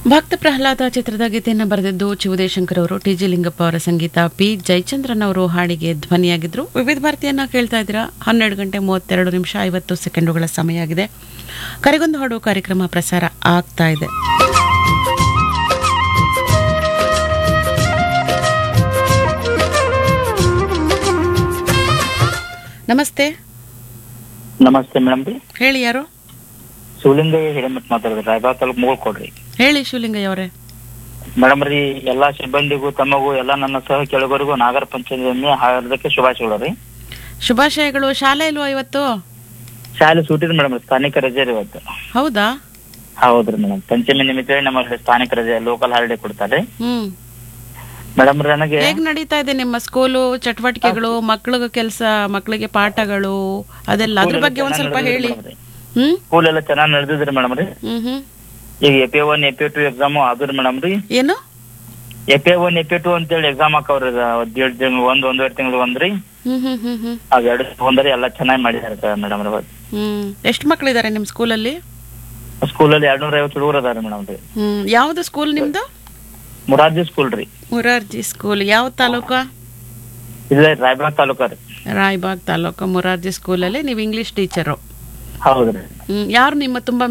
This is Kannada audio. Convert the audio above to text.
ಭಕ್ತ ಪ್ರಹ್ಲಾದ ಚಿತ್ರದ ಗೀತೆಯನ್ನು ಬರೆದಿದ್ದು ಚಿವುದೇಶಂಕರ್ ಅವರು ಟಿ ಜಿ ಲಿಂಗಪ್ಪ ಅವರ ಸಂಗೀತ ಪಿ ಜಯಚಂದ್ರನ್ ಅವರು ಹಾಡಿಗೆ ಧ್ವನಿಯಾಗಿದ್ರು ವಿವಿಧ ಭಾರತಿಯನ್ನ ಕೇಳ್ತಾ ಇದ್ದೀರಾ ಹನ್ನೆರಡು ಗಂಟೆ ಮೂವತ್ತೆರಡು ನಿಮಿಷ ಐವತ್ತು ಸೆಕೆಂಡುಗಳ ಸಮಯ ಆಗಿದೆ ಕರೆಗೊಂದು ಹಾಡು ಕಾರ್ಯಕ್ರಮ ಪ್ರಸಾರ ಆಗ್ತಾ ಇದೆ ನಮಸ್ತೆ ನಮಸ್ತೆ ಮೇಡಮ್ ರೀ ಹೇಳಿ ಯಾರು ಶಿವಲಿಂಗಯ್ಯ ಹಿರೇಮಠ ಮಾತಾಡಿದ್ರಿ ರಾಯಬಾಗ್ ತಾಲೂಕು ಮೂಳ್ ಕೊಡ್ರಿ ಹೇಳಿ ಶಿವಲಿಂಗಯ್ಯ ಅವರೇ ಮೇಡಮ್ ರೀ ಎಲ್ಲಾ ಸಿಬ್ಬಂದಿಗೂ ತಮಗೂ ಎಲ್ಲಾ ನನ್ನ ಸಹ ಕೆಳಗರಿಗೂ ನಾಗರ ಪಂಚಮಿ ಹಾರ್ದಕ್ಕೆ ಶುಭಾಶಯಗಳು ರೀ ಶುಭಾಶಯಗಳು ಶಾಲೆ ಇಲ್ವಾ ಇವತ್ತು ಶಾಲೆ ಸೂಟಿರಿ ಮೇಡಮ್ ಸ್ಥಾನಿಕ ರಜೆ ರೀ ಇವತ್ತು ಹೌದಾ ಹೌದ್ರಿ ಮೇಡಮ್ ಪಂಚಮಿ ನಿಮಿತ್ತ ನಮ್ಮಲ್ಲಿ ಸ್ಥಾನಿಕ ರಜೆ ಲೋಕಲ್ ಹಾಲಿಡೇ ಕೊಡ್ತಾರೆ ಹ್ಮ್ ಮೇಡಮ್ ರೀ ನನಗೆ ಹೇಗ್ ನಡೀತಾ ಇದೆ ನಿಮ್ಮ ಸ್ಕೂಲು ಚಟುವಟಿಕೆಗಳು ಮಕ್ಳಿಗೆ ಕೆಲಸ ಮಕ್ಕಳಿಗೆ ಪಾಠಗಳು ಅದೆಲ್ಲ ಅದ್ರ ಬಗ್ಗೆ ಒಂದ್ ಸ್ವಲ್ಪ ಹೇಳಿ ಹ್ಮ್ ಸ್ಕೂಲ್ ಎಲ್ಲ ಚೆನ್ನಾಗಿ ನಡೆದಿದ್ರಿ ಮೇಡಮ್ ರೀ ಹ್ಮ್ ಹ್ಮ್ ಈಗ A one A two exam ಆದ್ರಿ ಮೇಡಮ್ ರೀ ಏನು ಎ ಒನ್ ಎ ಟು ಅಂತೇಳಿ ಎಕ್ಸಾಮ್ ಹಾಕವ್ರಿ ದೇಡ್ ತಿಂಗಳು ಒಂದ್ ಒಂದೂವರೆ ತಿಂಗಳು ಒಂದ್ರಿ ಹ್ಮ್ ಹ್ಮ್ ಹ್ಮ್ ಹ್ಮ್ ಅವೆರಡು ಒಂದ್ರಿ ಎಲ್ಲ ಚೆನ್ನಾಗಿ ಮಾಡಿದಾರೆ ಮೇಡಮ್ ರೀ ಹ್ಮ್ ಎಷ್ಟು ಮಕ್ಳಿದಾರೆ ನಿಮ್ ಸ್ಕೂಲಲ್ಲಿ ಸ್ಕೂಲಲ್ಲಿ ಎರಡ್ನೂರ ಐವತ್ತು ಹುಡುಗರು ಅದಾರೆ ಮೇಡಮ್ ರೀ ಹ್ಮ್ ಯಾವ್ದು ಸ್ಕೂಲ್ ನಿಮ್ದು ಮುರಾರ್ಜಿ ಸ್ಕೂಲ್ ರೀ ಮುರಾರ್ಜಿ ಸ್ಕೂಲ್ ಯಾವ ತಾಲೂಕು ಇಲ್ಲೇ ರಾಯಬಾಗ್ ತಾಲೂಕ ರೀ ರಾಯಬಾಗ್ ತಾಲೂಕು ಮುರಾರ್ಜಿ ಸ್ಕೂಲಲ್ಲಿ ನೀವು ಇಂಗ್ಲಿಷ್ ಟೀಚರು ಹೌದ್ರಿ ಹ್ಮ್ ಯಾರು ನಿಮ್ಮ ತುಂಬಾ